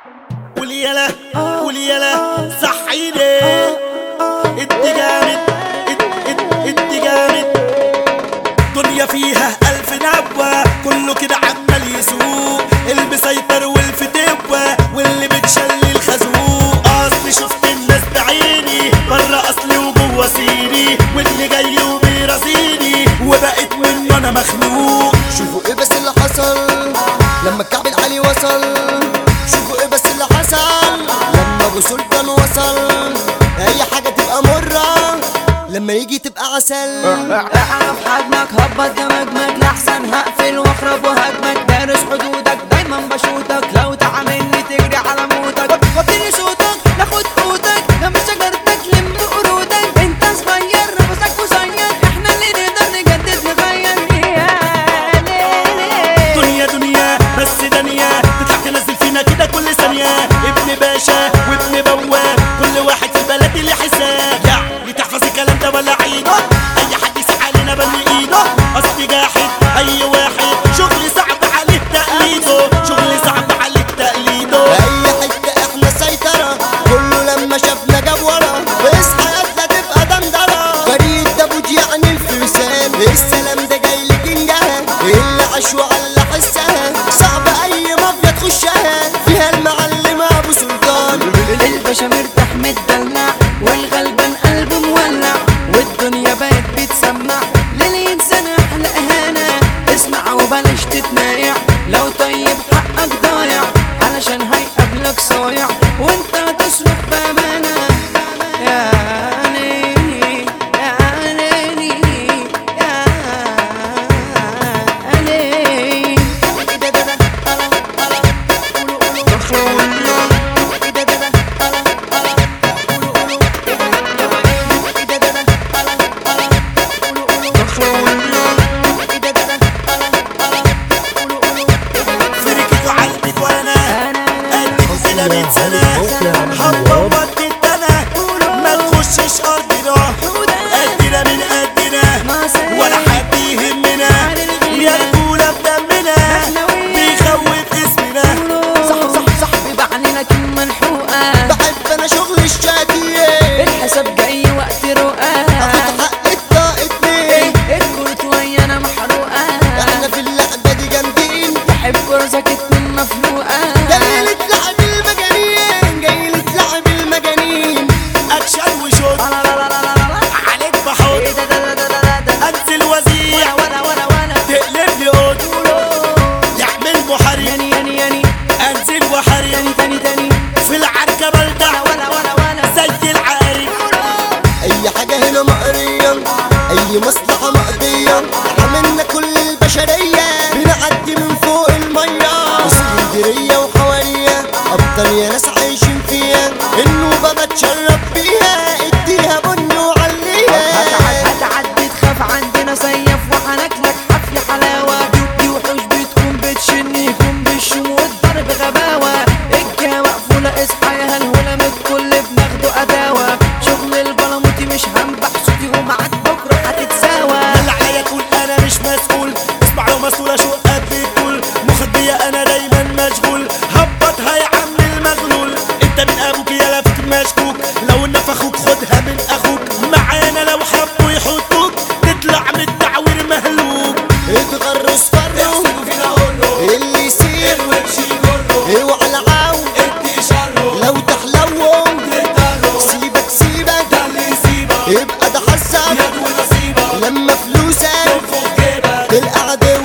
قول يلا قول يلا صحيني انت جامد انت انت انت جامد دنيا فيها ألف نبوة كله كده عمال يسوق المسيطر والفتوة واللي بتشلي الخازوق أصلي شفت الناس بعيني برا أصلي وجوه سيني واللي جاي وبيراسيني وبقيت منه أنا مخنوق شوفوا ايه بس اللي حصل لما الكعب العالي وصل شوفوا ايه بس اللي حصل لما ابو سلطان وصل اي حاجة تبقى مرة لما يجي تبقى عسل اعرف حجمك هبط دماغك لحسن هقفل واخرب وهجمك دارس حدودك دايما بشوتك لو تعاملني تجري على موتك وطيني صوتك ناخد قوتك جنب شجرتك لم قرودك انت صغير نفسك قصير احنا اللي نقدر نجدد نغير يا ليلي دنيا دنيا بس دنيا تطلع تنزل فينا كده كل ثانية ابن باشا وابن بواب كل واحد في البلد اللي حساب يعني تحفظ الكلام ده ولا عيده اي حد يسعى علينا بني ايده اصلي جاحد اي واحد شغل صعب عليه تقليده شغل صعب عليه تقليده اي حتة احنا سيطرة كله لما شافنا جاب ورا اصحى يلا تبقى دندرة فريد داوود يعني الفرسان السلام ده جاي لك انجها اللي عاش وعلى حسها صعب اي مافيا تخشها فيها المعلم ابو سلطان الباشا مرتاح متدلع والغلبان قلبه مولع والدنيا بقت بتسمع للإنسان أحلى إهانة اسمع وبلاش تتنايع لو طيب حقك ضايع علشان هيقابلك صايع وانت هتصرف بأمانة يا ليلي يا ليلي يا ليلي ده ده ده ألا ألا قولوا قولوا ده ده ده ألا ألا قولوا قولوا ده ده ده ألا ألا قولوا قولوا ده ده ده ألا ألا قولوا قولوا فركت وعلبت وانا قدك كده 100 سنة هبوط الدنا ما تخشش ارضنا قدنا من قدنا ولا حد يهمنا يا رجولة بدمنا بيخوف اسمنا صح صح صاحبي بعنينا كلمة منحوقة بحب انا شغل الشاتية الحساب جاي وقت رقاق اخد حق الطاقة اتنين الكروت ويا انا محروقة احنا في اللعبة دي جامدين تحب رزقك اتنين مفلوقة جاي لتلعب المجانين جاي لتلعب المجانين اكشن وشوت لا لا لا لا لا لا عليك بحط ايه ده ده ده ده ده ده انزل وزيع ولا ولا ولا تقلب لي قط يعمل محرك ياني ياني ياني انزل وحرك تاني تاني تاني في العركة بلدع ولا ولا ولا زي العارك اي حاجة هنا مقرية اي مصلحة مقضية عملنا كل البشرية بنعدي من فوق المية اسكندرية وحواليها ابطال يا ناس عايشين فيها النوبة بتشرب بيها اديها بن وعليها هتعد هتعدي تخاف عندنا سيف وحناكلك حفل حلاوة دي وحوش بتكون بتشن يكون بالشم والضرب غباوة الجا مقفولة اصحى يا هالهولة من الكل بناخده أداوة شغل البلموتي مش هنبح صوتي ومعاك بكرة هتتساوى اللي عليا تقول انا مش مسؤول اسمع لو مسؤول اشوف قد الطول مخبية انا دايما مشغول هبطها يا عم المغلول انت من ابوك يا لفت مشكوك لو نفخوك خدها من اخوك معانا لو حبوا يحطوك تطلع من التعوير مهلوك اتغروا اصفروا اللي يصير اوعى العون لو تحلوهم سيبك سيبك يبقى ده حظك لما فلوسك تلقى عدو